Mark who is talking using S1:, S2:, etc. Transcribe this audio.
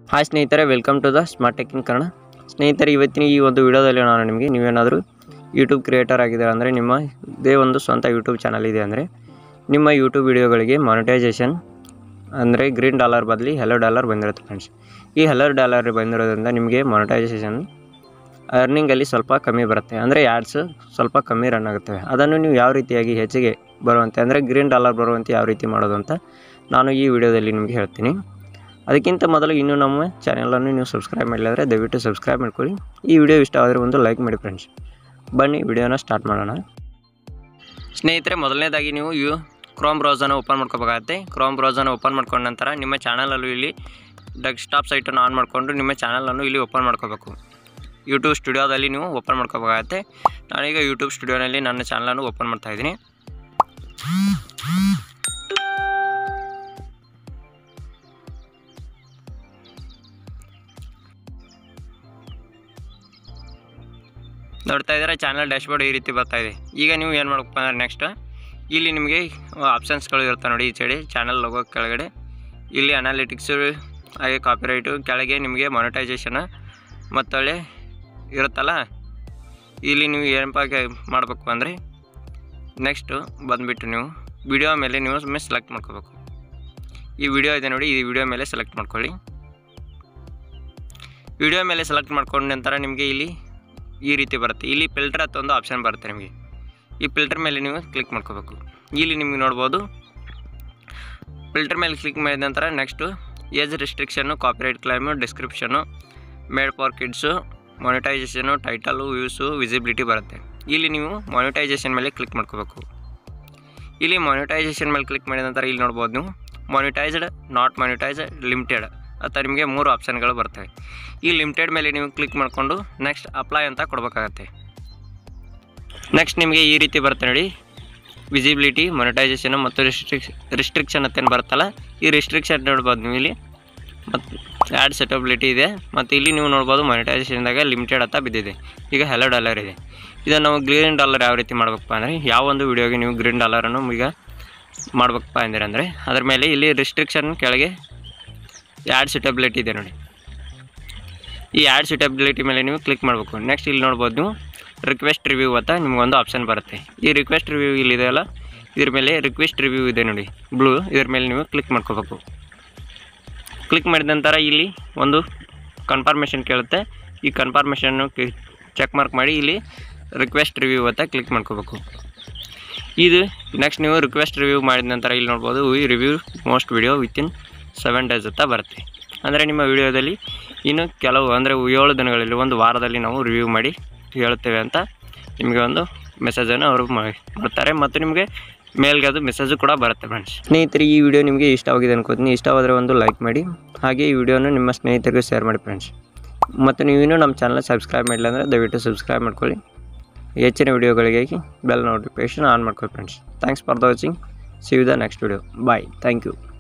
S1: hi ಸ್ನೇಹಿತರೆ welcome to the smart tech in Kannada ಸ್ನೇಹಿತರೆ ಇವತ್ತಿನ ಈ ಒಂದು ವಿಡಿಯೋದಲ್ಲಿ ನಾನು ನಿಮಗೆ ನೀವೇನಾದರೂ ಯೂಟ್ಯೂಬ್ ಕ್ರಿಯೇಟರ್ ಆಗಿದ್ದೀರಾ ಅಂದರೆ ನಿಮ್ಮ ಇದೇ ಒಂದು ಸ್ವಂತ ಯೂಟ್ಯೂಬ್ ಚಾನಲ್ ಇದೆ ಅಂದರೆ ನಿಮ್ಮ ಯೂಟ್ಯೂಬ್ ವಿಡಿಯೋಗಳಿಗೆ ಮಾನಿಟೈಸೇಷನ್ ಅಂದರೆ ಗ್ರೀನ್ ಡಾಲರ್ ಬದಲಿ ಹೆಲೋ ಡಾಲರ್ ಬಂದಿರುತ್ತೆ ಫ್ರೆಂಡ್ಸ್ ಈ ಹೆಲೋ ಡಾಲರ್ ಬಂದಿರೋದ್ರಿಂದ ನಿಮಗೆ ಮಾನಿಟೈಸೇಷನ್ ಅರ್ನಿಂಗಲ್ಲಿ ಸ್ವಲ್ಪ ಕಮ್ಮಿ ಬರುತ್ತೆ ಅಂದರೆ ಆ್ಯಡ್ಸ್ ಸ್ವಲ್ಪ ಕಮ್ಮಿ ರನ್ ಆಗುತ್ತವೆ ಅದನ್ನು ನೀವು ಯಾವ ರೀತಿಯಾಗಿ ಹೆಚ್ಚಿಗೆ ಬರುವಂತೆ ಅಂದರೆ ಗ್ರೀನ್ ಡಾಲರ್ ಬರುವಂತೆ ಯಾವ ರೀತಿ ಮಾಡೋದು ಅಂತ ನಾನು ಈ ವಿಡಿಯೋದಲ್ಲಿ ನಿಮಗೆ ಹೇಳ್ತೀನಿ ಅದಕ್ಕಿಂತ ಮೊದಲು ಇನ್ನೂ ನಮ್ಮ ಚಾನಲನ್ನು ನೀವು ಸಬ್ಸ್ಕ್ರೈಬ್ ಮಾಡಿಲ್ಲದ್ರೆ ದಯವಿಟ್ಟು ಸಬ್ಸ್ಕ್ರೈಬ್ ಮಾಡ್ಕೊಳ್ಳಿ ಈ ವಿಡಿಯೋ ಇಷ್ಟ ಆದರೆ ಒಂದು ಲೈಕ್ ಮಾಡಿ ಫ್ರೆಂಡ್ಸ್ ಬನ್ನಿ ವಿಡಿಯೋನ ಸ್ಟಾರ್ಟ್ ಮಾಡೋಣ ಸ್ನೇಹಿತರೆ ಮೊದಲನೇದಾಗಿ ನೀವು ಯು ಕ್ರೋಮ್ ಬ್ರೌಸರ್ನ ಓಪನ್ ಮಾಡ್ಕೋಬೇಕಾಗತ್ತೆ ಕ್ರೋಮ್ ಬ್ರೌಸರ್ನ ಓಪನ್ ಮಾಡ್ಕೊಂಡ ನಂತರ ನಿಮ್ಮ ಚಾನಲಲ್ಲೂ ಇಲ್ಲಿ ಡೆಸ್ಕ್ಟಾಪ್ ಸೈಟನ್ನು ಆನ್ ಮಾಡಿಕೊಂಡು ನಿಮ್ಮ ಚಾನಲನ್ನು ಇಲ್ಲಿ ಓಪನ್ ಮಾಡ್ಕೋಬೇಕು ಯೂಟ್ಯೂಬ್ ಸ್ಟುಡಿಯೋದಲ್ಲಿ ನೀವು ಓಪನ್ ಮಾಡ್ಕೋಬೇಕಾಗತ್ತೆ ನಾನೀಗ ಯೂಟ್ಯೂಬ್ ಸ್ಟುಡಿಯೋನಲ್ಲಿ ನನ್ನ ಚಾನಲನ್ನು ಓಪನ್ ಮಾಡ್ತಾ ಇದ್ದೀನಿ ನೋಡ್ತಾ ಇದ್ದಾರೆ ಚಾನಲ್ ಡ್ಯಾಶ್ಬೋರ್ಡ್ ಈ ರೀತಿ ಬರ್ತಾ ಇದೆ ಈಗ ನೀವು ಏನು ಮಾಡಬೇಕು ಅಂದ್ರೆ ನೆಕ್ಸ್ಟ್ ಇಲ್ಲಿ ನಿಮಗೆ ಆಪ್ಷನ್ಸ್ಗಳು ಇರ್ತವೆ ನೋಡಿ ಈ ಸೈಡಿ ಚಾನಲ್ ಲೋಗೋ ಕೆಳಗಡೆ ಇಲ್ಲಿ ಅನಾಲಿಟಿಕ್ಸು ಹಾಗೆ ಕಾಪಿರೈಟು ಕೆಳಗೆ ನಿಮಗೆ ಮಾನಿಟೈಸೇಷನ್ ಮತ್ತೊಳ್ಳೆ ಇರುತ್ತಲ್ಲ ಇಲ್ಲಿ ನೀವು ಏನಪ್ಪ ಮಾಡಬೇಕು ಅಂದರೆ ನೆಕ್ಸ್ಟು ಬಂದುಬಿಟ್ಟು ನೀವು ವಿಡಿಯೋ ಮೇಲೆ ನೀವು ಒಮ್ಮೆ ಸೆಲೆಕ್ಟ್ ಮಾಡ್ಕೋಬೇಕು ಈ ವಿಡಿಯೋ ಇದೆ ನೋಡಿ ಈ ವಿಡಿಯೋ ಮೇಲೆ ಸೆಲೆಕ್ಟ್ ಮಾಡ್ಕೊಳ್ಳಿ ವಿಡಿಯೋ ಮೇಲೆ ಸೆಲೆಕ್ಟ್ ಮಾಡ್ಕೊಂಡ ನಂತರ ನಿಮಗೆ ಇಲ್ಲಿ ಈ ರೀತಿ ಬರುತ್ತೆ ಇಲ್ಲಿ ಫಿಲ್ಟರ್ ಅಂತ ಒಂದು ಆಪ್ಷನ್ ಬರುತ್ತೆ ನಿಮಗೆ ಈ ಫಿಲ್ಟರ್ ಮೇಲೆ ನೀವು ಕ್ಲಿಕ್ ಮಾಡ್ಕೋಬೇಕು ಇಲ್ಲಿ ನಿಮಗೆ ನೋಡ್ಬೋದು ಫಿಲ್ಟರ್ ಮೇಲೆ ಕ್ಲಿಕ್ ಮಾಡಿದ ನಂತರ next age restriction copyright claim description made for kids monetisation title views visibility ಬರುತ್ತೆ ಇಲ್ಲಿ ನೀವು ಮಾನಿಟೈಸೇಷನ್ ಮೇಲೆ ಕ್ಲಿಕ್ ಮಾಡ್ಕೋಬೇಕು ಇಲ್ಲಿ ಮಾನಿಟೈಸೇಷನ್ ಮೇಲೆ ಕ್ಲಿಕ್ ಮಾಡಿದ ನಂತರ ಇಲ್ಲಿ ನೋಡ್ಬೋದು ನೀವು ಮಾನಿಟೈಸ್ಡ್ ನಾಟ್ ಮಾನಿಟೈಸ್ಡ್ ಲಿಮಿಟೆಡ್ ಅಥವಾ ನಿಮಗೆ ಮೂರು ಆಪ್ಷನ್ಗಳು ಬರ್ತವೆ ಈ ಲಿಮಿಟೆಡ್ ಮೇಲೆ ನೀವು ಕ್ಲಿಕ್ ಮಾಡಿಕೊಂಡು ನೆಕ್ಸ್ಟ್ ಅಪ್ಲೈ ಅಂತ ಕೊಡಬೇಕಾಗತ್ತೆ ನೆಕ್ಸ್ಟ್ ನಿಮಗೆ ಈ ರೀತಿ ಬರುತ್ತೆ ನೋಡಿ ವಿಸಿಬಿಲಿಟಿ ಮೊನಿಟೈಸೇಷನ್ ಮತ್ತು ರಿಸ್ಟ್ರಿಕ್ಷ ರಿಸ್ಟ್ರಿಕ್ಷನ್ ಅಂತೇನು ಬರುತ್ತಲ್ಲ ಈ ರಿಸ್ಟ್ರಿಕ್ಷನ್ ನೋಡ್ಬೋದು ನೀವು ಇಲ್ಲಿ ಮತ್ತು ಆ್ಯಡ್ ಸೆಟಬಿಲಿಟಿ ಇದೆ ಮತ್ತು ಇಲ್ಲಿ ನೀವು ನೋಡ್ಬೋದು ಮೊನಿಟೈಸೇಷನ್ದಾಗ ಲಿಮಿಟೆಡ್ ಅಂತ ಬಿದ್ದಿದೆ ಈಗ ಹೆಲೋ ಡಾಲರ್ ಇದೆ ಇದನ್ನು ನಾವು ಗ್ರೀನ್ ಡಾಲರ್ ಯಾವ ರೀತಿ ಮಾಡ್ಬೇಕಪ್ಪ ಅಂದರೆ ಯಾವ ಒಂದು ವಿಡಿಯೋಗೆ ನೀವು ಗ್ರೀನ್ ಡಾಲರನ್ನು ಈಗ ಮಾಡ್ಬೇಕಪ್ಪ ಅಂದರೆ ಅಂದರೆ ಅದ್ರ ಮೇಲೆ ಇಲ್ಲಿ ರಿಸ್ಟ್ರಿಕ್ಷನ್ ಕೆಳಗೆ ಆ್ಯಡ್ ಸೂಟಬಿಲಿಟಿ ಇದೆ ನೋಡಿ ಈ ಆ್ಯಡ್ ಸೂಟಬಿಲಿಟಿ ಮೇಲೆ ನೀವು ಕ್ಲಿಕ್ ಮಾಡಬೇಕು ನೆಕ್ಸ್ಟ್ ಇಲ್ಲಿ ನೋಡ್ಬೋದು ನೀವು ರಿಕ್ವೆಸ್ಟ್ ರಿವ್ಯೂ ಅಂತ ನಿಮಗೊಂದು ಆಪ್ಷನ್ ಬರುತ್ತೆ ಈ ರಿಕ್ವೆಸ್ಟ್ ರಿವ್ಯೂ ಇಲ್ಲಿದೆಯಲ್ಲ ಇದ್ರ ಮೇಲೆ ರಿಕ್ವೆಸ್ಟ್ ರಿವ್ಯೂ ಇದೆ ನೋಡಿ ಬ್ಲೂ ಇದ್ರ ಮೇಲೆ ನೀವು ಕ್ಲಿಕ್ ಮಾಡ್ಕೋಬೇಕು ಕ್ಲಿಕ್ ಮಾಡಿದ ನಂತರ ಇಲ್ಲಿ ಒಂದು ಕನ್ಫರ್ಮೇಷನ್ ಕೇಳುತ್ತೆ ಈ ಕನ್ಫರ್ಮೇಷನ್ನು ಚೆಕ್ ಮಾರ್ಕ್ ಮಾಡಿ ಇಲ್ಲಿ ರಿಕ್ವೆಸ್ಟ್ ರಿವ್ಯೂ ಅಂತ ಕ್ಲಿಕ್ ಮಾಡ್ಕೋಬೇಕು ಇದು ನೆಕ್ಸ್ಟ್ ನೀವು ರಿಕ್ವೆಸ್ಟ್ ರಿವ್ಯೂ ಮಾಡಿದ ನಂತರ ಇಲ್ಲಿ ನೋಡ್ಬೋದು we review most video within seven days ಅಂತ ಬರುತ್ತೆ ಅಂದರೆ ನಿಮ್ಮ ವಿಡಿಯೋದಲ್ಲಿ ಇನ್ನು ಕೆಲವು ಅಂದರೆ ಏಳು ದಿನಗಳಲ್ಲಿ ಒಂದು ವಾರದಲ್ಲಿ ನಾವು ರಿವ್ಯೂ ಮಾಡಿ ಹೇಳುತ್ತೇವೆ ಅಂತ ನಿಮಗೆ ಒಂದು ಮೆಸೇಜನ್ನು ಅವರು ಮಾಡ್ತಾರೆ ಮತ್ತು ನಿಮಗೆ ಮೇಲ್ಗೆ ಅದು ಮೆಸೇಜು ಕೂಡ ಬರುತ್ತೆ ಫ್ರೆಂಡ್ಸ್ ಸ್ನೇಹಿತರೆ ಈ ವಿಡಿಯೋ ನಿಮಗೆ ಇಷ್ಟವಾಗಿದೆ ಅನ್ಕೋತೀನಿ ಇಷ್ಟವಾದರೆ ಒಂದು ಲೈಕ್ ಮಾಡಿ ಹಾಗೆ ಈ ವಿಡಿಯೋನ ನಿಮ್ಮ ಸ್ನೇಹಿತರಿಗೂ ಶೇರ್ ಮಾಡಿ ಫ್ರೆಂಡ್ಸ್ ಮತ್ತು ನೀವಿನ್ನೂ ನಮ್ಮ ಚಾನಲ್ ಸಬ್ಸ್ಕ್ರೈಬ್ ಮಾಡಿಲ್ಲ ಅಂದರೆ ದಯವಿಟ್ಟು ಸಬ್ಸ್ಕ್ರೈಬ್ ಮಾಡ್ಕೊಳ್ಳಿ ಹೆಚ್ಚಿನ ವಿಡಿಯೋಗಳಿಗಾಗಿ ಬೆಲ್ ನೋಟಿಫಿಕೇಷನ್ ಆನ್ ಮಾಡ್ಕೊಳ್ಳಿ friends thanks for the watching see you the next video bye thank you